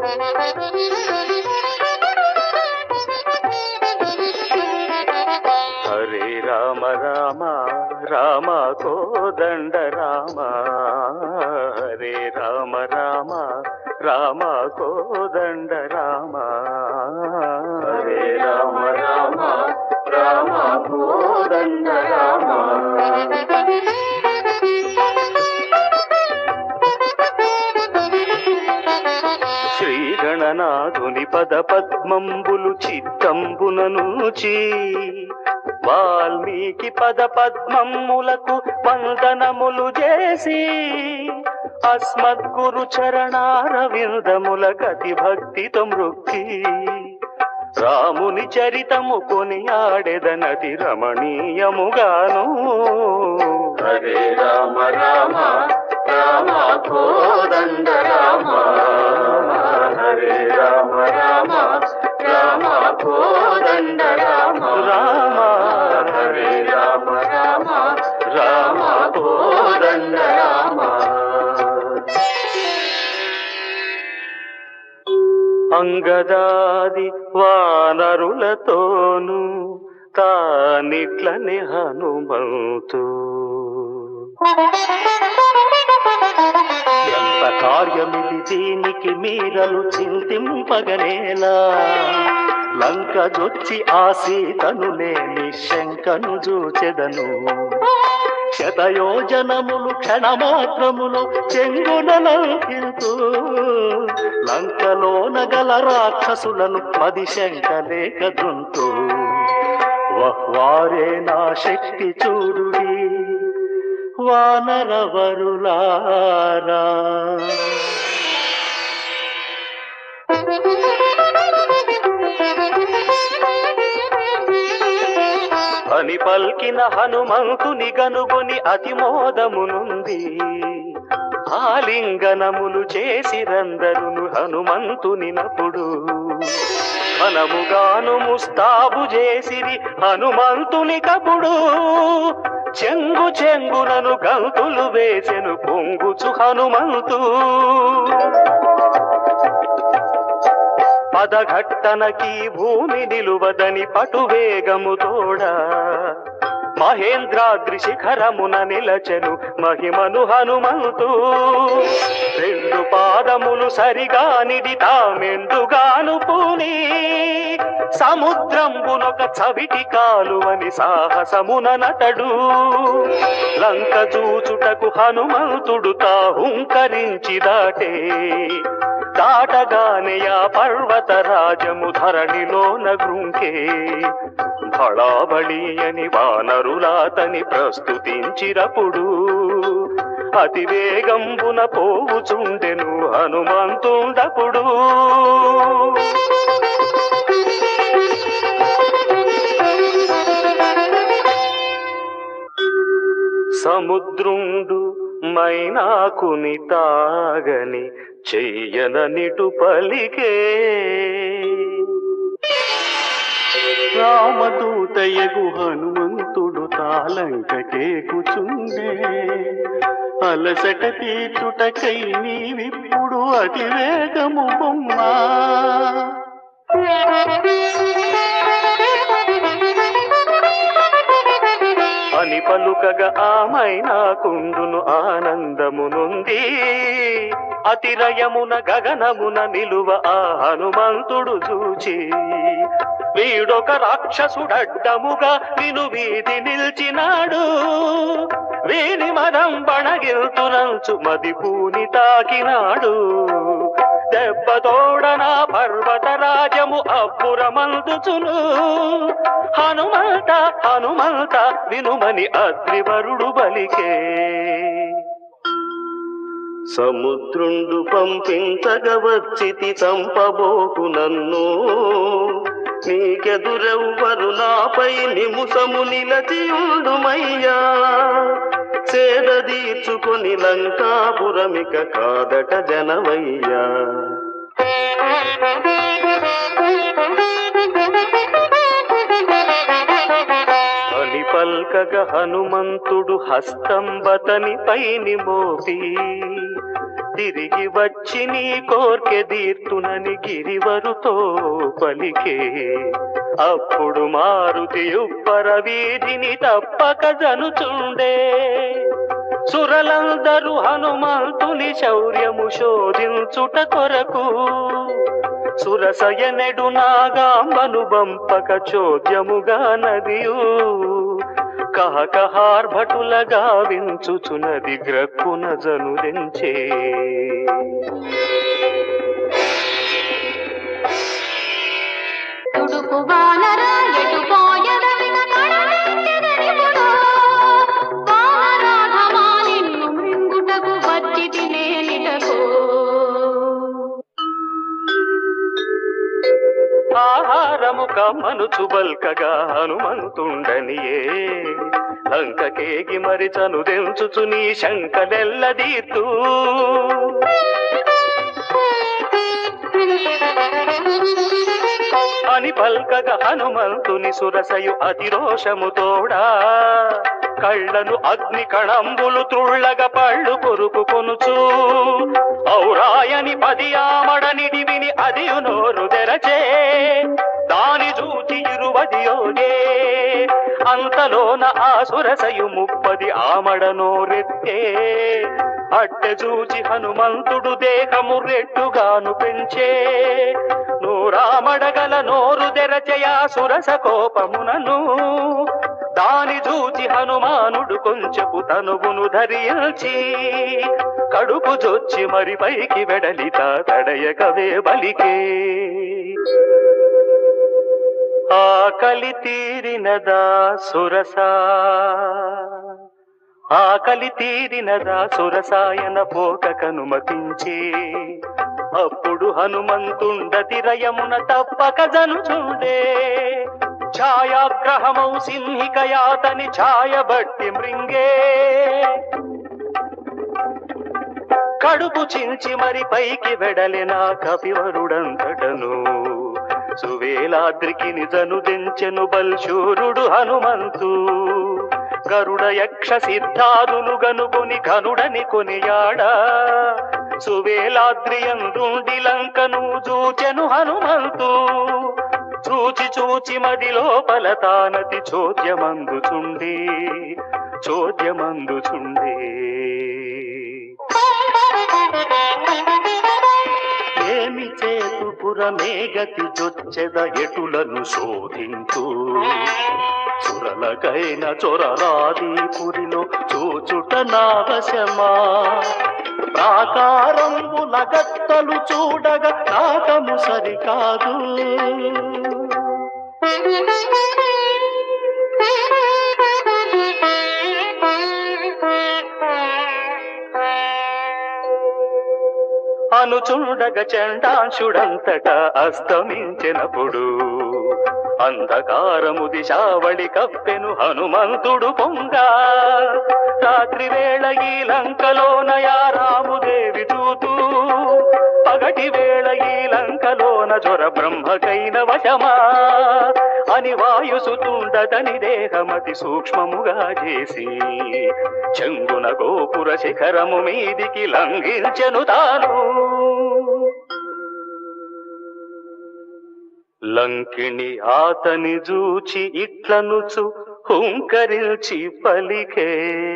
హరే రామ రామ రామ కోదండ రామ హరే రామ రామ రామ కోదండ రామ హరే రామ రామ రామ కోదండ రామ శ్రీ గణనాథుని పద పద్మంబులు చిత్తంబుననుచి వాల్మీకి పద పద్మములకు వందనములు చేసి అస్మద్గురు చరణారవిందముల గతి భక్తితో మృక్కి రాముని చరితము కొనియాడెదనది రమణీయముగాను హరే రామ రామ రామ కోదండ రామ హరే రామ రామ రామ కోదండ రామ రామ హరే రామ రామ రామ కోదండ రామ అంగదాది వానరులతోను తానిట్లని హనుమంతు ఎంత కార్యమిది దీనికి మీరలు చింతింపగనేలా లంక జొచ్చి ఆ సీతను నేని శంకను చూచెదను శతయోజనములు క్షణమాత్రములు చెంగునలంకితూ లంకలోన గల రాక్షసులను పది శంకలేక దుంతూ వహ్వారే నా శక్తి చూడుడి వానరవరులారా అని పల్కిన హనుమంతుని గనుగొని అతి మోదమునుంది ఆలింగనములు చేసిరందరును హనుమంతుని నప్పుడు మనముగాను ముస్తాబు చేసిరి హనుమంతుని కపుడు చెంగు చెంగునను గంతులు వేసెను పొంగుచు హనుమంతు పదఘట్టనకి భూమి నిలువదని పటువేగము తోడా మహేంద్రాద్రి శిఖరమున నిలచెను మహిమను హనుమంతు రెండు పాదములు సరిగా నిడి తామెందుగాను పూని సముద్రంబునొక చవిటి కాలువని సాహసమున నటడు లంక చూచుటకు హనుమంతుడు తాహుంకరించి దాటే దాటగానే ఆ పర్వత రాజము ధరణిలోన గృంకే బళాబళి అని వానరులాతని ప్రస్తుతించిరప్పుడు అతి వేగంబున పోవుచుండెను హనుమంతుండపుడు సముద్రుండు మైనాకుని తాగని చెయ్యననిటు పలికే రామదూతయగు హనుమంతుడు తాలంకకే కూచుండే అలసట తీర్చుటకై నీవిప్పుడు అతి వేగము బొమ్మా అని పలుకగా ఆమైనా కుండును ఆనందమునుంది అతిరయమున గగనమున నిలువ ఆ హనుమంతుడు చూచి వీడొక రాక్షసుడడ్డముగా విను వీధి నిల్చినాడు వీని మదం బణగిల్తునంచు మది పూని తాకినాడు దెబ్బతోడన పర్వత రాజము అబ్బురమందుచును హనుమంత హనుమంత వినుమని అద్రివరుడు బలికే సముద్రుండు పంపించగ వచ్చితి చంపబోకు నన్ను నీకెదురెవ్వరు నాపై నిముసము నిలచియుండుమయ్యా సేద తీర్చుకొని లంకాపురమిక కాదట జనవయ్యా అని పల్కగ హనుమంతుడు హస్తంబతని పైని మోపి తిరిగి వచ్చి నీ కోర్కె తీర్తునని గిరివరుతో పలికే అప్పుడు మారుతి ఉప్పర వీధిని తప్పక జనుచుండే సురలందరూ హనుమంతుని శౌర్యము శోధించుట కొరకు సురసయనెడు నాగాంబను బంపక చోద్యముగా నదియు కహకహార్భటులగా వించుచునది గ్రక్కున జనుదెంచే తుడుపు వానర ఎటు పోయదవిన కడలించెదనిపుడు. వానరాధమా నిన్ను మృంగుటకు వచ్చి తినేనిటకు. ఆహారము కమ్మను చుబల్కగా హనుమంతుండనియే లంకకేగి మరి చనుదెంచుచు నీ శంకలెల్లదీతూ అని పల్కగ హనుమంతుని సురసయు అతిరోషము తోడా కళ్ళను అగ్ని కణంబులు తుళ్ళగ పళ్ళు కొరుకు కొనుచు ఔరాయని పది ఆమడనిడి విని అదియు నోరు తెరచే దాని చూచి ఇరువదియోగే అంతలోన ఆ సురసయు ముప్పది ఆమడ నోరెత్తే అట్టె చూచి హనుమంతుడు దేహము రెట్టుగాను పెంచే నూరామడగల నోరు తెరచయా సురస కోపమునను దాని చూచి హనుమానుడు కొంచెపు తనువును ధరించి కడుపు జొచ్చి మరి పైకి వెడలిత తడయకవే బలికే ఆకలి తీరినదా సురసా ఆకలి తీరినదా సురసాయన పోక కనుమతించే అప్పుడు హనుమంతుండతి రయమున తప్పక జనుచుండే ఛాయాగ్రహమౌ సింహికయాతని ఛాయబట్టి మృంగే కడుపు చించి మరి పైకి వెడలెనా కపివరుడంతటను సువేలాద్రికి నిజను దెంచెను బల్శూరుడు హనుమంతు గరుడ యక్ష సిద్ధాదులు గనుకొని ఘనుడని కొనియాడ సువేలాద్రియందుండి లంకను చూచెను హనుమంతు చూచి చూచి మది లోపల తానతి చోద్యమందుచుండి చోద్యమందుచుండే ఏమి చేతు పురమేగతి చొచ్చెద ఎటులను శోధింతు సురలకైన చొరరాది పురిలో చూచుట నావశమా ప్రాకారంబు నగత్తలు చూడగా నాకము సరికాదు అనుచుండగ చండాంశుడంతట అస్తమించినప్పుడు అంధకారము దిశావళి కప్పెను హనుమంతుడు పొంగ రాత్రి వేళ ఈ లంకలోనయా రాముదేవి చూతూ పగటి వేళ ఈ లంకలోన జ్వర బ్రహ్మకైన వశమా అని వాయుసుతుండతని దేహమతి సూక్ష్మముగా చేసి చెంగున గోపుర శిఖరము మీదికి లంఘించెను తాను లంకిణి ఆతని జూచి ఇట్లనుచు హుంకరిల్చి పలికే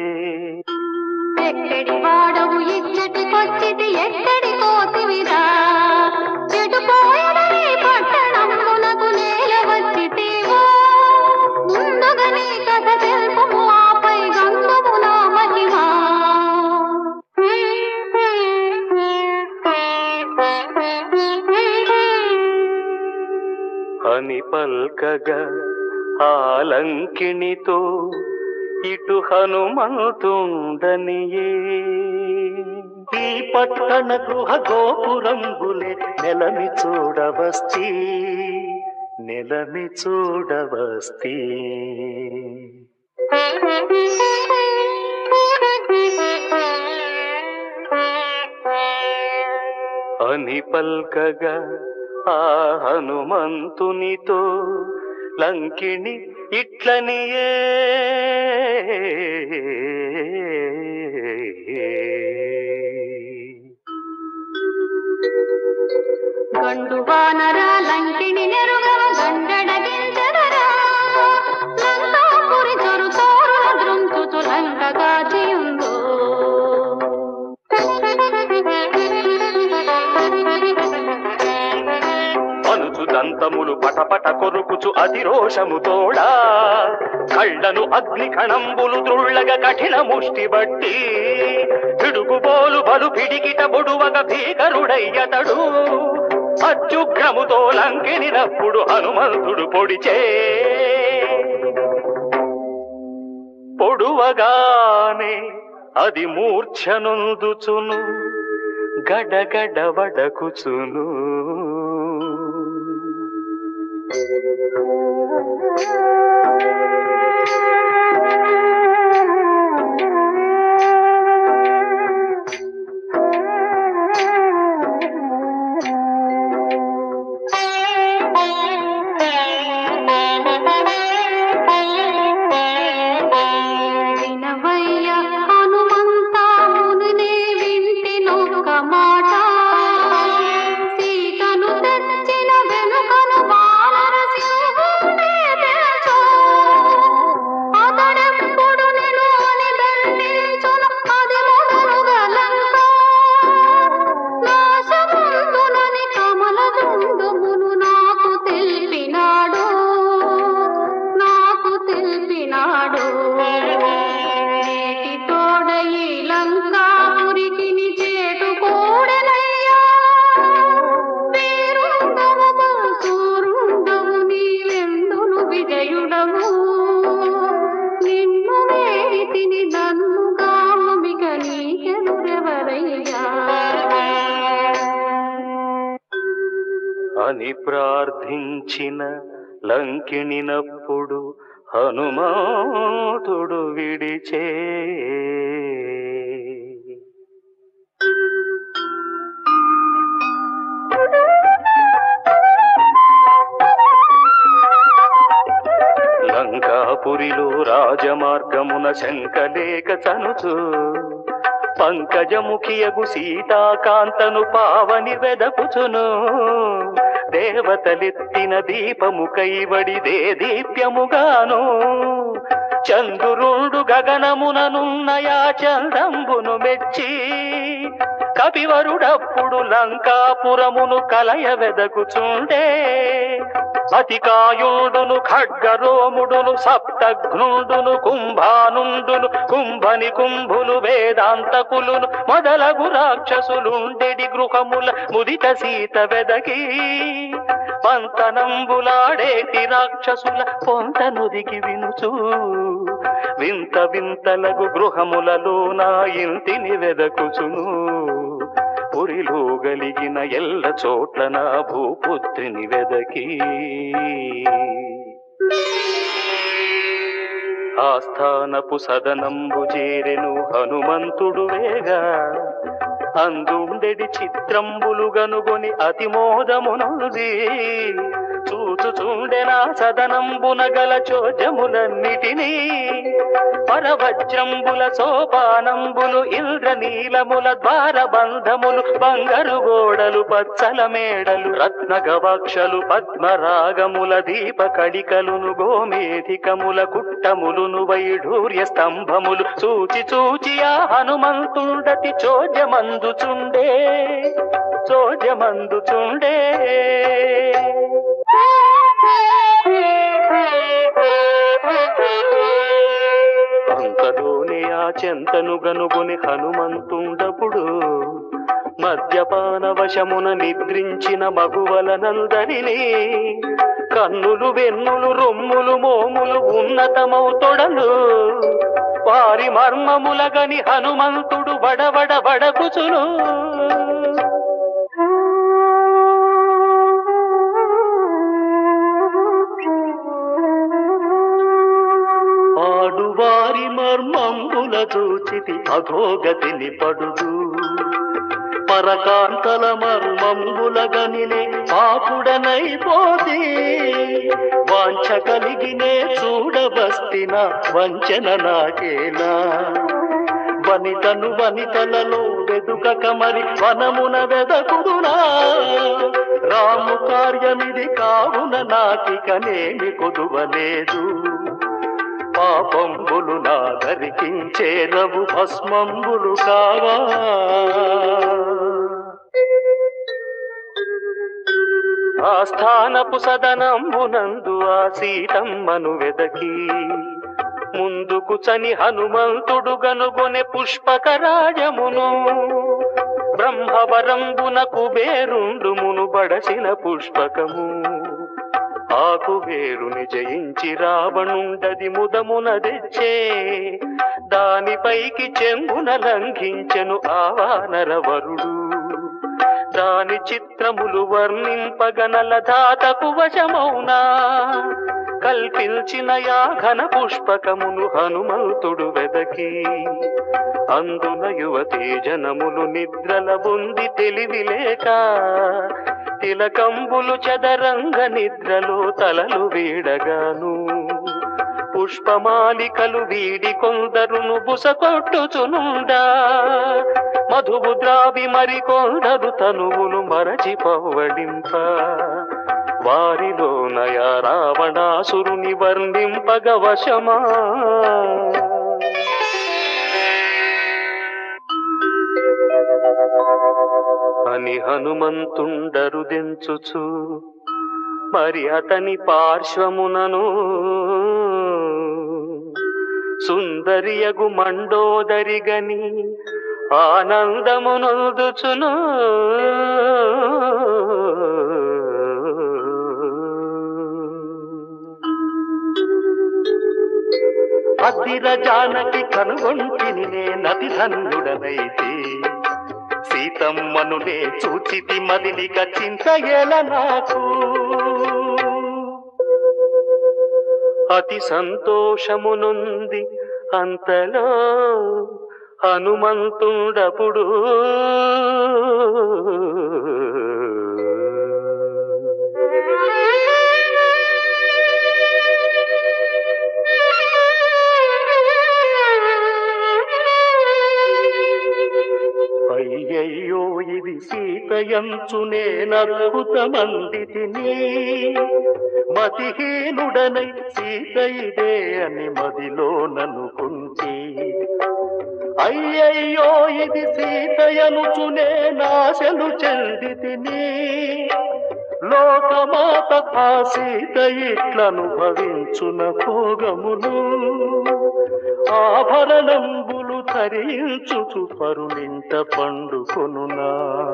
ఎక్కడి వాడవు ఇచ్చటికొచ్చితి ఎక్కడి కోతివిరా చెడు పోయడని పట్టణమునకు నేల వచ్చితేవో ముందుగా నీ కథ తెలుపుము ఆపై గంగము నా మహిమా అని పల్కగా ఆ లంకిణితో ఇటు హనుమంతుండనియే ఈ పట్టణ గృహ గోపురంబులే నెలమి చూడవస్తి నెలమి చూడవస్తి అని పల్కగా ఆ హనుమంతునితో లంకిణి ఇట్లనియే గండు వానరా లంకిని నెరుగవ గండడగించదరా లంకాపురి చొరు తోరుల దృంచుచు లంక కాచియుందో అనుచు దంతములు పటపట కొరుకుచు అతిరోషము తోడా కళ్ళను అగ్ని కణంబులు ద్రుళ్ళగ కఠిన ముష్టి బట్టి పిడుగుబోలు బలు పిడికిట బొడువగ భీకరుడయ్యతడు అత్యుగ్రముతో లంకెనినప్పుడు హనుమంతుడు పొడిచే పొడువగానే అది మూర్ఛనొందుచును గడగడ వడకుచును వినవయ్య హనుమంతా మునినే వింటినొక్క మాట సీతను తెచ్చిన వెనుకను వానర సింహుడే తెలుసో అతడెప్పుడు నిన్ను అని దండించును అది మొదలుగా లంక నాశముందునని కమల దుండుమును నాకు తెలిపినాడు నాకు తెలిపినాడు నేటి తోడ ఈ లంకాపురికి నీ చేటు కూడెనయ్యా వీరుండవు సూరుండవు నీవెందును విజయుడవు నిన్ను వేతిని నన్ను గామిక నీకెదురెవరయ్యా అని ప్రార్థించిన లంకిణినప్పుడు హనుమాతుడు విడిచే లంకాపురిలో రాజమార్గమున శంకలేక చనుచు పంకజముఖియగు సీతాకాంతను పావని వెదకుచును దేవతలెత్తిన దీపము కైవడిదే దీప్యముగాను చంద్రుండు గగనముననున్నయా చందంబును మెచ్చి కపివరుడప్పుడు లంకాపురమును కలయ వెదకుచుండే అతికాయుడును ఖడ్గరోముడును సప్తఘ్నుండును కుంభానుండును కుంభని కుంభులు వేదాంతకులును మొదలగు రాక్షసులుండెడి గృహముల ముదిత సీత వెదకి పంతనంబులాడేటి రాక్షసుల పొంతనుదికి వినుచు వింత వింతలగు గృహములలో నా ఇంటిని వెదకుచును పురిలో గలిగిన ఎల్ల చోట్ల నా భూపుత్రిని వెదకి ఆస్థానపు సదనంబు చేరెను హనుమంతుడు వేగా అందుండెడి చిత్రంబులు గనుగొని అతి మోదమునుది చూచుచుండెనా సదనంబున గల చోజములన్నిటినీ పరవజ్రంబుల సోపానంబులు ఇంద్రనీలముల ద్వార బంధములు బంగారు గోడలు పచ్చల మేడలు రత్న గవాక్షలు పద్మరాగముల దీప కడికలును గోమేధికముల కుట్టములును వైఢూర్య స్తంభములు చూచి చూచి ఆ హనుమంతుండతి చోజమందుచుండే చోజమందుచుండే అంతలోనే ఆ చెంతను గనుగొని హనుమంతుండపుడు మద్యపాన వశమున నిద్రించిన మగువలనందరినీ కన్నులు వెన్నులు రొమ్ములు మోములు ఉన్నతమౌ తొడలు వారి మర్మములగని హనుమంతుడు వడవడ వడకుచును ఆడువారి మర్మంబుల చూచితి అధోగతిని పడుదు పరకాంతల మర్మంబుల గనినే పాపుడనైపోతే వాంఛ కలిగినే చూడబస్తిన వంచన నాకేనా వనితను వనితలలో వెదుకక మరి వనమున వెదకుదునా రాము కార్యమిది కావున నాకికనేమి కొదువలేదు పాపంబులు నాదరికించే రవు భస్మంబులు కావా ఆస్థానపు సదనంబునందు ఆ సీతమ్మను వెదకి ముందుకు చని హనుమంతుడు గనుగొనె పుష్పకరాజమును బ్రహ్మవరంబున కుబేరుండు మును బడసిన పుష్పకము ఆకు వేరుని జయించి రావణుండది ముదమున తెచ్చే దానిపైకి చెంగున లంఘించెను ఆవానరవరుడు దాని చిత్రములు వర్ణింపగనల ధాతకు వశమౌనా కల్పించిన యా ఘన పుష్పకమును హనుమంతుడు వెదకి అందున యువతీ జనములు నిద్రల ఉంది తెలివి లేక తిలకంబులు చదరంగ నిద్రలో తలలు వీడగాను పుష్పమాలికలు వీడి కొందరును బుసకొట్టుచునుండా మధువు ద్రావి మరికొందరు తనువును మరచి పవ్వడింప వారిలో నయా రావణాసురుని వర్ణింపగ వశమా అని హనుమంతుండరు దెంచుచు మరి అతని పార్శ్వమునను సుందరియగు మండోదరిగని ఆనందమునొందుచును అద్దిర జానకి కనుగొంటిని నే నది ధన్యుడనైతే సీతమ్మను నే చూచితి మదిలిక చింతయేల నాకు అతి సంతోషమునుంది అంతలో హనుమంతుండపుడు అయ్యయ్యో ఇది సీతయంచునే నద్భుతమంది తిని మతిహీనుడనై సీత ఇదే అని మదిలో ననుకుంటే అయ్యయ్యో ఇది సీతయనుచునే నాశలు చెంది తిని లోకమాత ఆ సీత ఇట్లనుభవించున భోగములు ఆభరణంబులు ధరించుచు పరునింట పండుకొనునా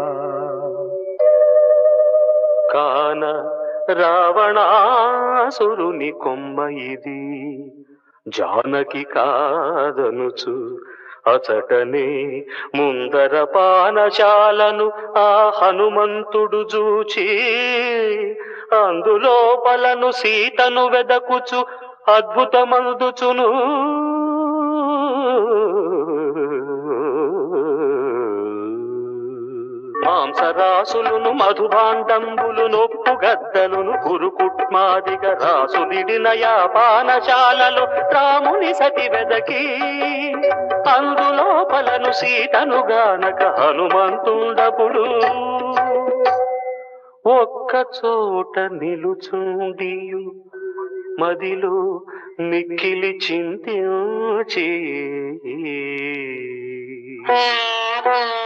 కాన రావణాసురుని కొమ్మ ఇది జానకి కాదనుచు అచటనే ముందర పానశాలను ఆ హనుమంతుడు చూచి అందులోపలను సీతను వెదకుచు అద్భుతమందుచును మాంసరాసులును మధుభాండంబులు నొప్పు గద్దలును కురుకుట్మాదిగ రాసులిడిన యాపానశాలలో రాముని సతి వెదకి అందులోపలను సీతను గానక హనుమంతుండపుడు ఒక్క చోట నిలుచుండియు మదిలో మిక్కిలి చింతించి